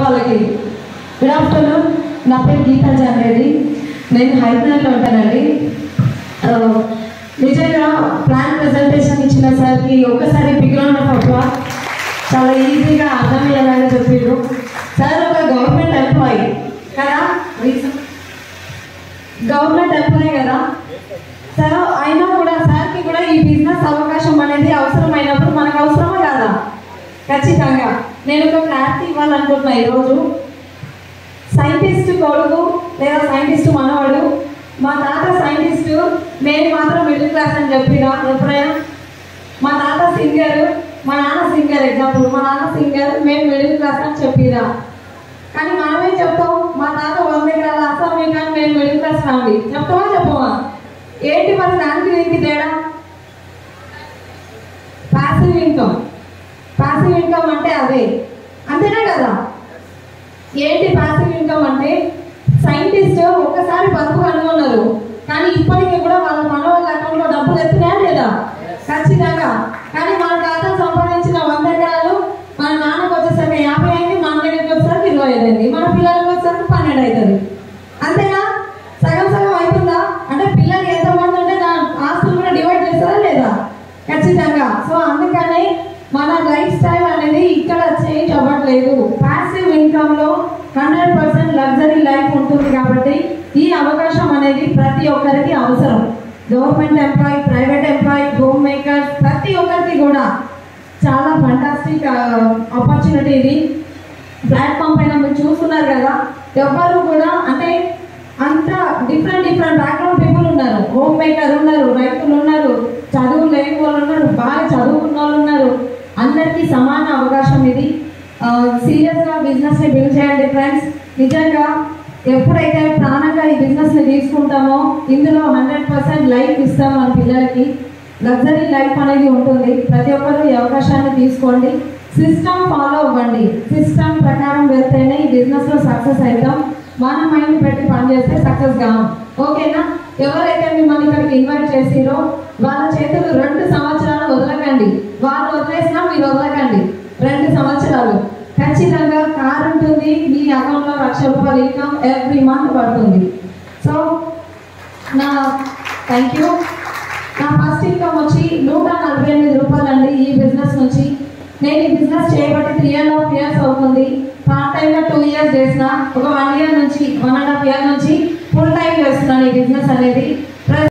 వాళ్ళకి good afternoon నా పేరు గీతాంజన్ రెడ్డి నేను హైదరాబాద్లో ఉంటానండి ఆ, నిజంగా ప్లాన్ ప్రజెంటేషన్ ఇచ్చిన సార్కి ఒక్కసారి బిగ్రౌండ్ ఆఫ్ అప్లా చాలా ఈజీగా అర్థమయ్యేలాగా చెప్పారు సార్ ఒక గవర్నమెంట్ ఎంప్లాయీ కదా గవర్నమెంట్ ఎంప్లాయీ కదా సార్ అయినా కూడా సార్కి కూడా ఈ బిజినెస్ అవకాశం అనేది అవసరమైనప్పుడు మనకు అవసరమా కాదా ఖచ్చితంగా నేను ఒక క్లారిటీ ఇవ్వాలనుకుంటున్నా ఈరోజు సైంటిస్ట్ కొడుకు లేదా సైంటిస్ట్ మనవాడు మా తాత సైంటిస్ట్ నేను మాత్రం మిడిల్ క్లాస్ అని చెప్పినా ఎప్పుడైనా మా తాత సింగర్ మా నాన్న సింగర్ ఎగ్జాంపుల్ మా నాన్న సింగర్ మేము మిడిల్ క్లాస్ అని చెప్పిరా కానీ మనమే చెప్తాం మా తాత వంద ఎకరాల అస్సామీ కానీ మేము మిడిల్ క్లాస్ ఫ్యామిలీ చెప్తామా చెప్పమా ఏంటి మరి దానికి దీనికి తేడా పాసివ్ ఇన్కమ్ పాసివ్ ఇన్కమ్ అంటే అదే అంతేనా కదా ఏంటి పాసివ్ ఇన్కమ్ అంటే సైంటిస్ట్ ఒక్కసారి బతుకు కనుగొన్నారు కానీ ఇప్పటికీ కూడా వాళ్ళ మనవాళ్ళ అకౌంట్లో డబ్బులు ఎత్తున్నాయా లేదా ఖచ్చితంగా కానీ మన తాత సంపాదించిన వంద ఎకరాలు మన నాన్నకు వచ్చేసరికి యాభై అయింది మన దగ్గరికి వచ్చేసరికి ఇరవై ఐదు అయింది మన పిల్లలకి వచ్చేసరికి పన్నెండు అవుతుంది అంతేనా సగం సగం అవుతుందా అంటే పిల్లలు ఎంతమంది ఉంటే దాని ఆస్తులు కూడా డివైడ్ చేస్తారా లేదా ఖచ్చితంగా సో అందుకనే మన లైఫ్ స్టైల్ అనేది ఇక్కడ చేంజ్ అవ్వట్లేదు పాసివ్ ఇన్కమ్ లో హండ్రెడ్ పర్సెంట్ లగ్జరీ లైఫ్ ఉంటుంది కాబట్టి ఈ అవకాశం అనేది ప్రతి ఒక్కరికి అవసరం government employee private employee home maker ప్రతి ఒక్కరికి కూడా చాలా ఫంటాస్టిక్ ఆపర్చునిటీ ఇది ప్లాట్ఫామ్ పైన మీరు చూస్తున్నారు కదా ఎవ్వరు కూడా అంటే అంత డిఫరెంట్ డిఫరెంట్ బ్యాక్గ్రౌండ్ పీపుల్ ఉన్నారు హోమ్ మేకర్ ఉన్నారు రైతులు ఉన్నారు చదువు లేని వాళ్ళు ఉన్నారు బాగా చదువుకున్న వాళ్ళు ఉన్నారు అందరికీ సమాన అవకాశం ఇది సీరియస్గా బిజినెస్ని బిల్డ్ చేయండి ఫ్రెండ్స్ నిజంగా ఎప్పుడైతే ప్రాణంగా ఈ బిజినెస్ని తీసుకుంటామో ఇందులో హండ్రెడ్ పర్సెంట్ లైఫ్ ఇస్తాం మన పిల్లలకి లగ్జరీ లైఫ్ అనేది ఉంటుంది ప్రతి ఒక్కరు ఈ అవకాశాన్ని తీసుకోండి సిస్టమ్ ఫాలో అవ్వండి సిస్టమ్ ప్రకారం వెళ్తేనే ఈ బిజినెస్లో సక్సెస్ అవుతాం మన మైండ్ పెట్టి పనిచేస్తే సక్సెస్ కావు ఓకేనా ఎవరైతే మిమ్మల్ని ఇక్కడికి ఇన్వైట్ చేసిరో వాళ్ళ చేతులు రెండు సంవత్సరాలు వదలకండి వాళ్ళు వదిలేసినా మీరు వదలకండి రెండు సంవత్సరాలు ఖచ్చితంగా కార్ ఉంటుంది మీ అకౌంట్లో లక్ష రూపాయలు ఇన్కమ్ ఎవ్రీ మంత్ పడుతుంది సో నా థ్యాంక్ యూ నా ఫస్ట్ ఇన్కమ్ వచ్చి నూట నలభై ఎనిమిది రూపాయలు అండి ఈ బిజినెస్ నుంచి నేను ఈ బిజినెస్ చేయబట్టి త్రీ అండ్ హాఫ్ ఇయర్స్ అవుతుంది పార్ట్ టైంగా టూ ఇయర్స్ చేసిన ఒక వన్ ఇయర్ నుంచి వన్ అండ్ హాఫ్ ఇయర్ నుంచి ఫుల్ టైం చేస్తున్నాను ఈ బిజినెస్ అనేది